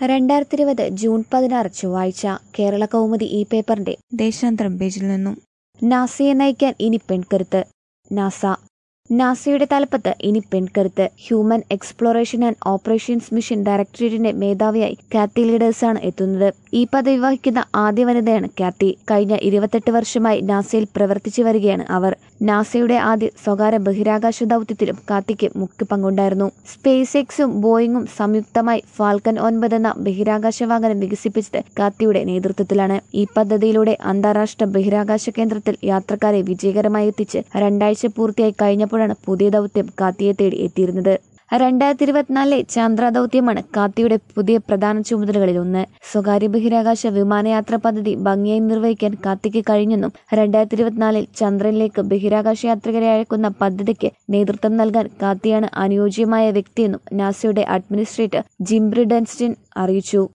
രണ്ടായിരത്തി ഇരുപത് ജൂൺ പതിനാറ് ചൊവ്വാഴ്ച കേരള കൗമുദി ഈ പേപ്പറിന്റെ ദേശാന്തരം പേജിൽ നിന്നും നാസയെ നയിക്കാൻ ഇനി പെൺകരുത്ത് നാസ നാസയുടെ തലപ്പത്ത് ഇനി പെൺകരുത്ത് human exploration and operations mission ഡയറക്ടറേറ്റിന്റെ മേധാവിയായി കാത്തി ലീഡേഴ്സാണ് എത്തുന്നത് ഈ പദവി വഹിക്കുന്ന ആദ്യ വനിതയാണ് കാത്തി കഴിഞ്ഞ ഇരുപത്തെട്ട് വർഷമായി നാസയിൽ പ്രവർത്തിച്ചു വരികയാണ് അവർ നാസയുടെ ആദ്യ സ്വകാര്യ ബഹിരാകാശ ദൗത്യത്തിലും കാത്തിക്ക് മുഖ്യ പങ്കുണ്ടായിരുന്നു സ്പേസ് എക്സും ബോയിങ്ങും സംയുക്തമായി ഫാൽക്കൺ ഒൻപത് എന്ന ബഹിരാകാശ വാഹനം വികസിപ്പിച്ചത് കാത്തിയുടെ നേതൃത്വത്തിലാണ് ഈ പദ്ധതിയിലൂടെ അന്താരാഷ്ട്ര ബഹിരാകാശ കേന്ദ്രത്തിൽ യാത്രക്കാരെ വിജയകരമായി എത്തിച്ച് രണ്ടാഴ്ച പൂർത്തിയായി കഴിഞ്ഞപ്പോഴാണ് പുതിയ ദൗത്യം കാത്തിയെ തേടി എത്തിയിരുന്നത് രണ്ടായിരത്തി ഇരുപത്തിനാലിലെ ചാന്ദ്ര ദൗത്യമാണ് കാത്തിയുടെ പുതിയ പ്രധാന ചുമതലകളിൽ ഒന്ന് സ്വകാര്യ ബഹിരാകാശ വിമാനയാത്രാ പദ്ധതി ഭംഗിയായി നിർവഹിക്കാൻ കാത്തിക്ക് കഴിഞ്ഞെന്നും രണ്ടായിരത്തി ഇരുപത്തിനാലിൽ ചന്ദ്രനിലേക്ക് ബഹിരാകാശ യാത്രികരെ അയക്കുന്ന പദ്ധതിക്ക് നേതൃത്വം നൽകാൻ കാത്തിയാണ് അനുയോജ്യമായ വ്യക്തിയെന്നും നാസയുടെ അഡ്മിനിസ്ട്രേറ്റർ ജിംബ്രി ഡൻസ്റ്റിൻ അറിയിച്ചു